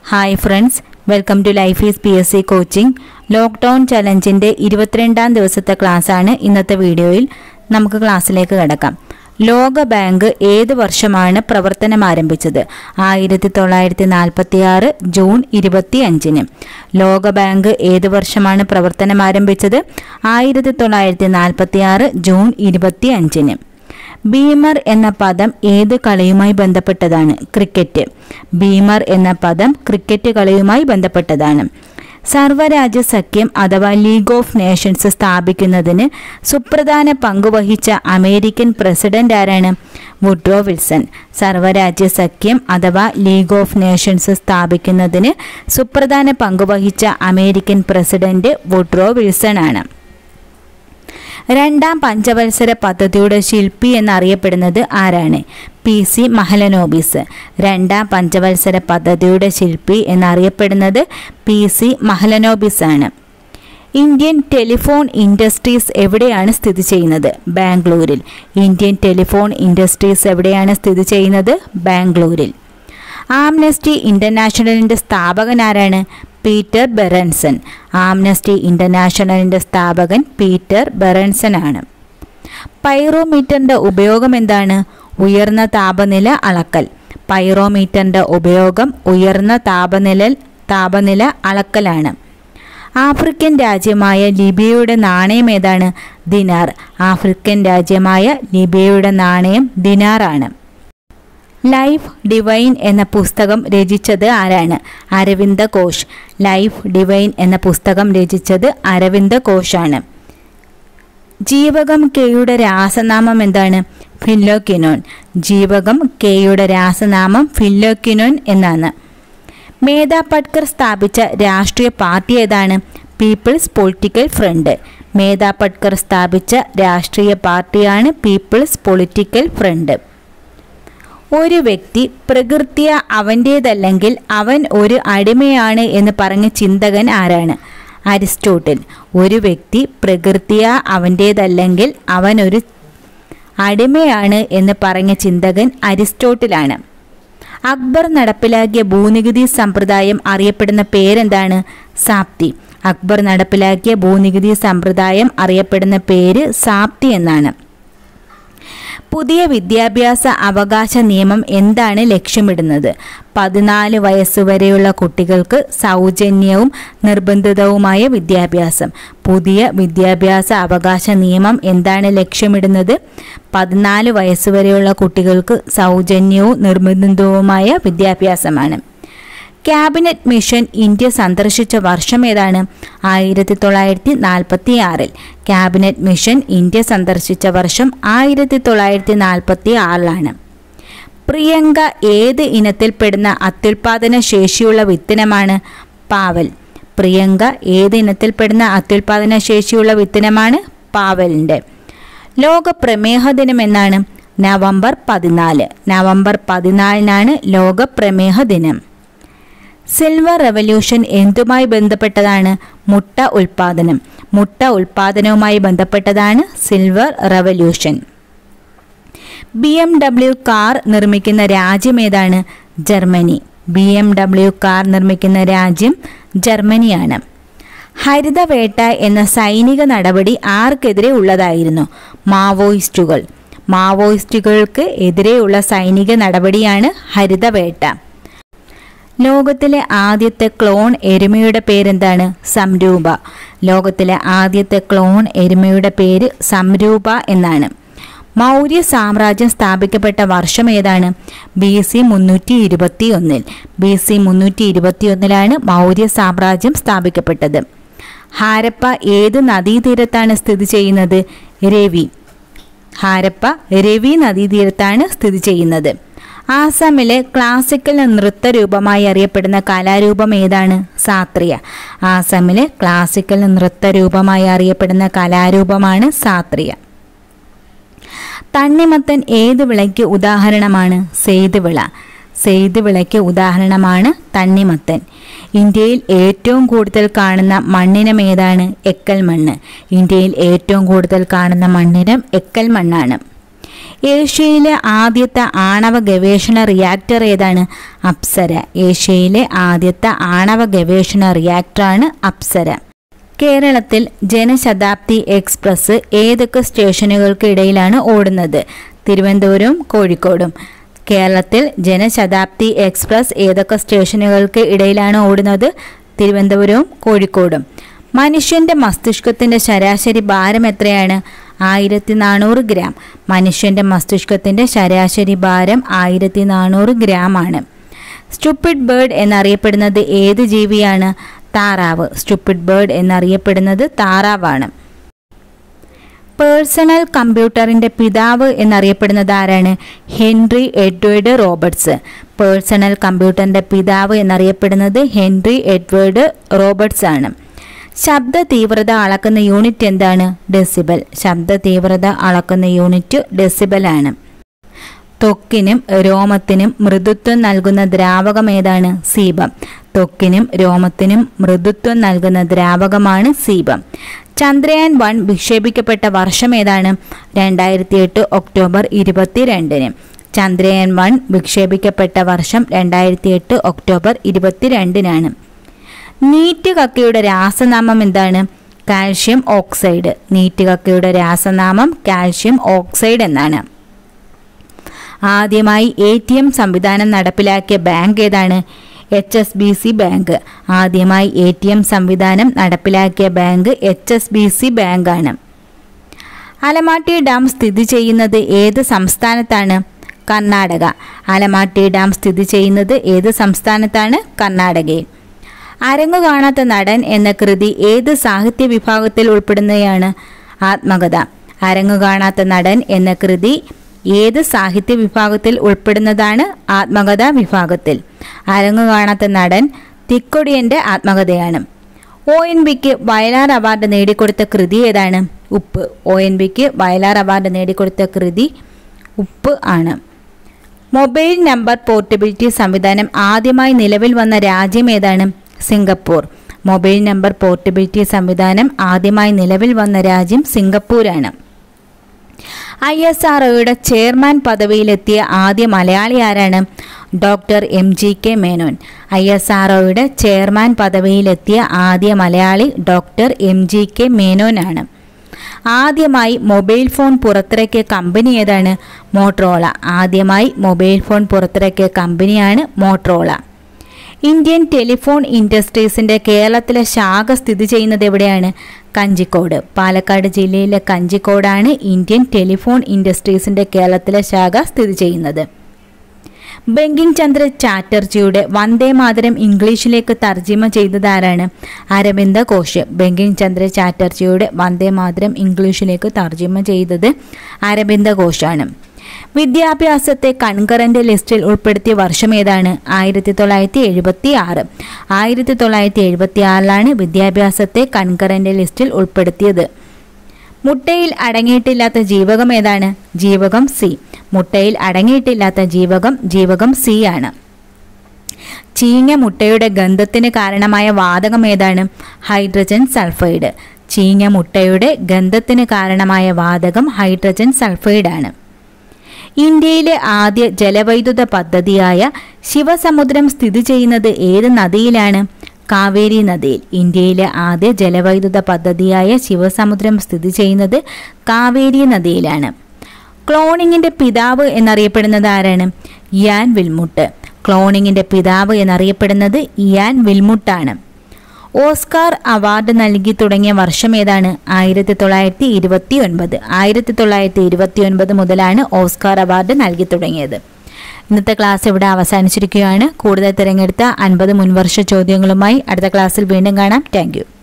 hi friends welcome to life is P S C coaching lockdown ചലഞ്ചിൻ്റെ ഇരുപത്തിരണ്ടാം ദിവസത്തെ ക്ലാസ്സാണ് ഇന്നത്തെ വീഡിയോയിൽ നമുക്ക് ക്ലാസ്സിലേക്ക് കിടക്കാം ലോക ബാങ്ക് ഏത് വർഷമാണ് പ്രവർത്തനം ആരംഭിച്ചത് ആയിരത്തി തൊള്ളായിരത്തി നാൽപ്പത്തി ആറ് ജൂൺ ഇരുപത്തി അഞ്ചിന് ലോക ബാങ്ക് ഏത് വർഷമാണ് പ്രവർത്തനം ആരംഭിച്ചത് ആയിരത്തി തൊള്ളായിരത്തി നാൽപ്പത്തി ആറ് ജൂൺ ഇരുപത്തി അഞ്ചിന് ബീമർ എന്ന പദം ഏത് കളിയുമായി ബന്ധപ്പെട്ടതാണ് ക്രിക്കറ്റ് ബീമർ എന്ന പദം ക്രിക്കറ്റ് കളിയുമായി ബന്ധപ്പെട്ടതാണ് സർവ്വരാജ്യ സഖ്യം അഥവാ ലീഗ് ഓഫ് നേഷൻസ് സ്ഥാപിക്കുന്നതിന് സുപ്രധാന പങ്കുവഹിച്ച അമേരിക്കൻ പ്രസിഡന്റ് ആരാണ് വുഡ്രോ വിൽസൺ സർവ്വരാജ്യ സഖ്യം അഥവാ ലീഗ് ഓഫ് നേഷൻസ് സ്ഥാപിക്കുന്നതിന് സുപ്രധാന പങ്കുവഹിച്ച അമേരിക്കൻ പ്രസിഡന്റ് വുഡ്രോ വിൽസൺ ആണ് രണ്ടാം പഞ്ചവത്സര പദ്ധതിയുടെ ശില്പി എന്നറിയപ്പെടുന്നത് ആരാണ് പി സി മഹലനോബിസ് രണ്ടാം പഞ്ചവത്സര പദ്ധതിയുടെ ശില്പി എന്നറിയപ്പെടുന്നത് പി സി മഹലനോബിസ് ആണ് ഇന്ത്യൻ ടെലിഫോൺ ഇൻഡസ്ട്രീസ് എവിടെയാണ് സ്ഥിതി ചെയ്യുന്നത് ബാംഗ്ലൂരിൽ ഇന്ത്യൻ ടെലിഫോൺ ഇൻഡസ്ട്രീസ് എവിടെയാണ് സ്ഥിതി ചെയ്യുന്നത് ബാംഗ്ലൂരിൽ ആംനസ്റ്റി ഇന്റർനാഷണലിന്റെ സ്ഥാപകൻ ആരാണ് പീറ്റർ ബെറൻസൺ ആംനസ്റ്റി ഇന്റർനാഷണലിന്റെ സ്ഥാപകൻ പീറ്റർ ബെറൻസൺ ആണ് പൈറോമീറ്ററിന്റെ ഉപയോഗം എന്താണ് ഉയർന്ന താപനില അളക്കൽ പൈറോമീറ്ററിന്റെ ഉപയോഗം ഉയർന്ന താപനില താപനില അളക്കലാണ് ആഫ്രിക്കൻ രാജ്യമായ ലിബിയയുടെ നാണയം ഏതാണ് ദിനാർ ആഫ്രിക്കൻ രാജ്യമായ ലിബിയയുടെ നാണയം ദിനാറാണ് ലൈഫ് ഡിവൈൻ എന്ന പുസ്തകം രചിച്ചത് ആരാണ് അരവിന്ദ ഘോഷ് ലൈഫ് ഡിവൈൻ എന്ന പുസ്തകം രചിച്ചത് അരവിന്ദ ഘോഷാണ് ജീവകം കെയുടെ രാസനാമം എന്താണ് ഫില്ലോക്കിനോൻ ജീവകം കെയുടെ രാസനാമം ഫില്ലോക്കിനോൻ എന്നാണ് മേധാ പട്കർ സ്ഥാപിച്ച രാഷ്ട്രീയ പാർട്ടി ഏതാണ് people's political front Medha Patkar സ്ഥാപിച്ച രാഷ്ട്രീയ പാർട്ടിയാണ് പീപ്പിൾസ് പൊളിറ്റിക്കൽ ഫ്രണ്ട് ഒരു വ്യക്തി പ്രകൃത്യ അവൻ്റേതല്ലെങ്കിൽ അവൻ ഒരു അടിമയാണ് എന്ന് പറഞ്ഞ ചിന്തകൻ ആരാണ് അരിസ്റ്റോട്ടിൽ ഒരു വ്യക്തി പ്രകൃത്യ അവൻ്റേതല്ലെങ്കിൽ അവൻ ഒരു അടിമയാണ് എന്ന് പറഞ്ഞ ചിന്തകൻ അരിസ്റ്റോട്ടിലാണ് അക്ബർ നടപ്പിലാക്കിയ ഭൂനികുതി സമ്പ്രദായം അറിയപ്പെടുന്ന പേരെന്താണ് സാപ്തി അക്ബർ നടപ്പിലാക്കിയ ഭൂനികുതി സമ്പ്രദായം അറിയപ്പെടുന്ന പേര് സാപ്തി എന്നാണ് പുതിയ വിദ്യാഭ്യാസ അവകാശ നിയമം എന്താണ് ലക്ഷ്യമിടുന്നത് പതിനാല് വയസ്സുവരെയുള്ള കുട്ടികൾക്ക് സൗജന്യവും നിർബന്ധിതവുമായ വിദ്യാഭ്യാസം പുതിയ വിദ്യാഭ്യാസ അവകാശ നിയമം എന്താണ് ലക്ഷ്യമിടുന്നത് പതിനാല് വയസ്സുവരെയുള്ള കുട്ടികൾക്ക് സൗജന്യവും നിർബന്ധിതവുമായ വിദ്യാഭ്യാസമാണ് ക്യാബിനറ്റ് മിഷൻ ഇന്ത്യ സന്ദർശിച്ച വർഷം ഏതാണ് ആയിരത്തി തൊള്ളായിരത്തി നാൽപ്പത്തി ആറിൽ ക്യാബിനറ്റ് മിഷൻ ഇന്ത്യ സന്ദർശിച്ച വർഷം ആയിരത്തി തൊള്ളായിരത്തി നാൽപ്പത്തി ആറിലാണ് പ്രിയങ്ക ഏത് ഇനത്തിൽപ്പെടുന്ന അത്യുൽപാദന ശേഷിയുള്ള വിത്തിനമാണ് പാവൽ പ്രിയങ്ക ഏത് ഇനത്തിൽപ്പെടുന്ന അത്യുൽപാദന ശേഷിയുള്ള വിത്തിനമാണ് പാവലിൻ്റെ ലോക പ്രമേഹ ദിനം എന്നാണ് നവംബർ പതിനാല് നവംബർ പതിനാലിനാണ് ലോക പ്രമേഹ ദിനം സിൽവർ റവല്യൂഷൻ എന്തുമായി ബന്ധപ്പെട്ടതാണ് മുട്ട ഉൽപാദനം മുട്ട ഉൽപാദനവുമായി ബന്ധപ്പെട്ടതാണ് silver revolution B M W car നിർമ്മിക്കുന്ന രാജ്യം ഏതാണ് Germany B M W car നിർമ്മിക്കുന്ന രാജ്യം ജർമ്മനിയാണ് ഹരിതവേട്ട എന്ന സൈനിക നടപടി ആർക്കെതിരെ ഉള്ളതായിരുന്നു മാവോയിസ്റ്റുകൾ മാവോയിസ്റ്റുകൾക്ക് എതിരെയുള്ള സൈനിക നടപടിയാണ് ഹരിതവേട്ട ലോകത്തിലെ ആദ്യത്തെ ക്ലോൺ എരുമയുടെ പേരെന്താണ് സംരൂപ ലോകത്തിലെ ആദ്യത്തെ ക്ലോൺ എരുമയുടെ പേര് സംരൂപ എന്നാണ് മൗര്യ സാമ്രാജ്യം സ്ഥാപിക്കപ്പെട്ട വർഷം ഏതാണ് ബി സി മുന്നൂറ്റി ഇരുപത്തി ഒന്നിൽ ബി സി മുന്നൂറ്റി ഇരുപത്തി ഒന്നിലാണ് മൗര്യ സാമ്രാജ്യം സ്ഥാപിക്കപ്പെട്ടത് ഹാരപ്പ ഏത് നദീതീരത്താണ് സ്ഥിതി ചെയ്യുന്നത് രവി ഹാരപ്പ രവി നദീതീരത്താണ് സ്ഥിതി ചെയ്യുന്നത് ആസാമിലെ ക്ലാസിക്കൽ നൃത്തരൂപമായി അറിയപ്പെടുന്ന കലാരൂപം ഏതാണ് സാത്രിയ ആസാമിലെ ക്ലാസിക്കൽ നൃത്തരൂപമായി അറിയപ്പെടുന്ന കലാരൂപമാണ് സാത്രിയ തണ്ണിമത്തൻ ഏത് വിളയ്ക്ക് ഉദാഹരണമാണ് സെയ്ത് വിള സെയ്ത് വിളയ്ക്ക് ഉദാഹരണമാണ് തണ്ണിമത്തൻ ഇന്ത്യയിൽ ഏറ്റവും കൂടുതൽ കാണുന്ന മണ്ണിനം ഏതാണ് എക്കൽ മണ്ണ് ഇന്ത്യയിൽ ഏറ്റവും കൂടുതൽ കാണുന്ന മണ്ണിനം എക്കൽ മണ്ണാണ് ഏഷ്യയിലെ ആദ്യത്തെ ആണവ ഗവേഷണ റിയാക്ടർ ഏതാണ് അപ്സര ഏഷ്യയിലെ ആദ്യത്തെ ആണവ ഗവേഷണ റിയാക്ടറാണ് അപ്സര കേരളത്തിൽ ജനശതാബ്ദി എക്സ്പ്രസ് ഏതൊക്കെ സ്റ്റേഷനുകൾക്ക് ഇടയിലാണ് ഓടുന്നത് തിരുവനന്തപുരവും കോഴിക്കോടും കേരളത്തിൽ ജനശതാബ്ദി എക്സ്പ്രസ് ഏതൊക്കെ സ്റ്റേഷനുകൾക്ക് ഇടയിലാണ് ഓടുന്നത് തിരുവനന്തപുരവും കോഴിക്കോടും മനുഷ്യന്റെ മസ്തിഷ്കത്തിന്റെ ശരാശരി ഭാരം എത്രയാണ് ആയിരത്തി നാനൂറ് ഗ്രാം മനുഷ്യന്റെ മസ്തിഷ്കത്തിന്റെ ശരാശരി ഭാരം ആയിരത്തി നാനൂറ് ഗ്രാം ആണ് സ്റ്റുപ്പിഡ് ബേർഡ് എന്നറിയപ്പെടുന്നത് ഏത് ജീവിയാണ് താറാവ് സ്റ്റുപ്പിഡ് ബേർഡ് എന്നറിയപ്പെടുന്നത് താറാവാണ് പേഴ്സണൽ കമ്പ്യൂട്ടറിന്റെ പിതാവ് എന്നറിയപ്പെടുന്നത് ആരാണ് ഹെൻറി എഡ്വേർഡ് റോബർട്സ് പേഴ്സണൽ കമ്പ്യൂട്ടറിന്റെ പിതാവ് എന്നറിയപ്പെടുന്നത് ഹെൻറി എഡ്വേർഡ് റോബർട്സ് ആണ് ശബ്ദ തീവ്രത അളക്കുന്ന യൂണിറ്റ് എന്താണ് ഡെസിബൽ ശബ്ദ തീവ്രത അളക്കുന്ന യൂണിറ്റ് ഡെസിബൽ ആണ് ത്വക്കിനും രോമത്തിനും മൃദുത്വം നൽകുന്ന ദ്രാവകം ഏതാണ് സീബം ത്വക്കിനും രോമത്തിനും മൃദുത്വം നൽകുന്ന ദ്രാവകമാണ് സീബം ചന്ദ്രയാൻ വൺ വിക്ഷേപിക്കപ്പെട്ട വർഷം ഏതാണ് രണ്ടായിരത്തി എട്ട് ഒക്ടോബർ ഇരുപത്തിരണ്ടിന് ചന്ദ്രയാൻ വൺ വിക്ഷേപിക്കപ്പെട്ട വർഷം രണ്ടായിരത്തി എട്ട് ഒക്ടോബർ ഇരുപത്തിരണ്ടിനാണ് നീറ്റ് കക്കയുടെ രാസനാമം എന്താണ് കാൽഷ്യം ഓക്സൈഡ് നീറ്റ് കക്കയുടെ രാസനാമം കാൽഷ്യം ഓക്സൈഡ് എന്നാണ് ആദ്യമായി എ ടി എം സംവിധാനം നടപ്പിലാക്കിയ ബാങ്ക് ഏതാണ് H S B C bank ആദ്യമായി എ ടി എം സംവിധാനം നടപ്പിലാക്കിയ bank H S B C ബാങ്കാണ് അലമാട്ടി ഡാം സ്ഥിതി ചെയ്യുന്നത് ഏത് സംസ്ഥാനത്താണ് കർണാടക അലമാട്ടി ഡാം സ്ഥിതി ചെയ്യുന്നത് ഏത് സംസ്ഥാനത്താണ് കർണാടകയിൽ അരങ്ങു കാണാത്ത നടൻ എന്ന കൃതി ഏത് സാഹിത്യ വിഭാഗത്തിൽ ഉൾപ്പെടുന്നതാണ് ആത്മകഥ അരങ്ങു കാണാത്ത നടൻ എന്ന കൃതി ഏത് സാഹിത്യ വിഭാഗത്തിൽ ഉൾപ്പെടുന്നതാണ് ആത്മകഥ വിഭാഗത്തിൽ അരങ്ങു കാണാത്ത നടൻ തിക്കൊടിയന്റെ ആത്മകഥയാണ് ഒ എൻ ബിക്ക് വയലാർ അവാർഡ് നേടിക്കൊടുത്ത കൃതി ഏതാണ് ഉപ്പ് ഒ എൻ ബിക്ക് വയലാർ അവാർഡ് നേടിക്കൊടുത്ത കൃതി ഉപ്പ് ആണ് മൊബൈൽ നമ്പർ പോർട്ടബിലിറ്റി സംവിധാനം ആദ്യമായി നിലവിൽ വന്ന രാജ്യം ഏതാണ് സിംഗപ്പൂർ മൊബൈൽ നമ്പർ പോർട്ടബിലിറ്റി സംവിധാനം ആദ്യമായി നിലവിൽ വന്ന രാജ്യം സിംഗപ്പൂരാണ് ഐ എസ് ആർ ഒയുടെ ചെയർമാൻ പദവിയിലെത്തിയ ആദ്യ മലയാളി ആരാണ് doctor M G K Menon I S R ഒയുടെ ചെയർമാൻ പദവിയിലെത്തിയ ആദ്യ Malayali doctor M G K മേനോനാണ് ആദ്യമായി മൊബൈൽ ഫോൺ പുറത്തിറക്കിയ കമ്പനി ഏതാണ് മോട്രോള ആദ്യമായി മൊബൈൽ ഫോൺ പുറത്തിറക്കിയ കമ്പനിയാണ് മോട്രോള ഇന്ത്യൻ ടെലിഫോൺ ഇൻഡസ്ട്രീസിന്റെ കേരളത്തിലെ ശാഖ സ്ഥിതി ചെയ്യുന്നത് എവിടെയാണ് കഞ്ചിക്കോട് പാലക്കാട് ജില്ലയിലെ കഞ്ചിക്കോടാണ് ഇന്ത്യൻ ടെലിഫോൺ ഇൻഡസ്ട്രീസിന്റെ കേരളത്തിലെ ശാഖ സ്ഥിതി ചെയ്യുന്നത് ബങ്കിങ് ചന്ദ്ര ചാറ്റർജിയുടെ വന്ദേ മാതരം ഇംഗ്ലീഷിലേക്ക് തർജിമ ചെയ്തതാരാണ് അരവിന്ദ ഘോഷ് ബങ്കിങ് ചന്ദ്ര ചാറ്റർജിയുടെ വന്ദേ മാതരം ഇംഗ്ലീഷിലേക്ക് തർജിമ ചെയ്തത് അരവിന്ദ ഘോഷാണ് വിദ്യാഭ്യാസത്തെ കൺകറന്റ് ലിസ്റ്റിൽ ഉൾപ്പെടുത്തിയ വർഷം ഏതാണ് ആയിരത്തി തൊള്ളായിരത്തി എഴുപത്തി ആറ് ആയിരത്തി തൊള്ളായിരത്തി എഴുപത്തി ആറിലാണ് വിദ്യാഭ്യാസത്തെ കൺകറന്റ് ലിസ്റ്റിൽ ഉൾപ്പെടുത്തിയത് മുട്ടയിൽ അടങ്ങിയിട്ടില്ലാത്ത ജീവകം ഏതാണ് ജീവകം സി മുട്ടയിൽ അടങ്ങിയിട്ടില്ലാത്ത ജീവകം ജീവകം സി ആണ് ചീഞ്ഞ മുട്ടയുടെ ഗന്ധത്തിന് കാരണമായ വാതകം ഏതാണ് ഹൈഡ്രജൻ സൾഫൈഡ് ചീഞ്ഞ മുട്ടയുടെ ഗന്ധത്തിന് കാരണമായ വാതകം ഹൈഡ്രജൻ സൾഫൈഡ് ആണ് ഇന്ത്യയിലെ ആദ്യ ജലവൈദ്യുത പദ്ധതിയായ ശിവസമുദ്രം സ്ഥിതി ചെയ്യുന്നത് ഏത് നദിയിലാണ് കാവേരി നദിയിൽ ഇന്ത്യയിലെ ആദ്യ ജലവൈദ്യുത പദ്ധതിയായ ശിവസമുദ്രം സ്ഥിതി ചെയ്യുന്നത് കാവേരി നദിയിലാണ് ക്ലോണിങ്ങിന്റെ പിതാവ് എന്നറിയപ്പെടുന്നത് ആരാണ് ഇയാൻ വിൽമുട്ട് ക്ലോണിങ്ങിന്റെ പിതാവ് എന്നറിയപ്പെടുന്നത് ഇയാൻ വിൽമുട്ടാണ് ഓസ്കാർ അവാർഡ് നൽകി തുടങ്ങിയ വർഷം ഏതാണ് ആയിരത്തി തൊള്ളായിരത്തി ഇരുപത്തി ഒൻപത് ആയിരത്തി തൊള്ളായിരത്തി ഇരുപത്തി ഒൻപത് മുതലാണ് ഓസ്കാർ അവാർഡ് നൽകി തുടങ്ങിയത് ഇന്നത്തെ ക്ലാസ് ഇവിടെ അവസാനിച്ചിരിക്കുകയാണ് കൂടുതൽ തിരഞ്ഞെടുത്ത അൻപത് മുൻവർഷ ചോദ്യങ്ങളുമായി അടുത്ത ക്ലാസ്സിൽ വീണ്ടും കാണാം താങ്ക്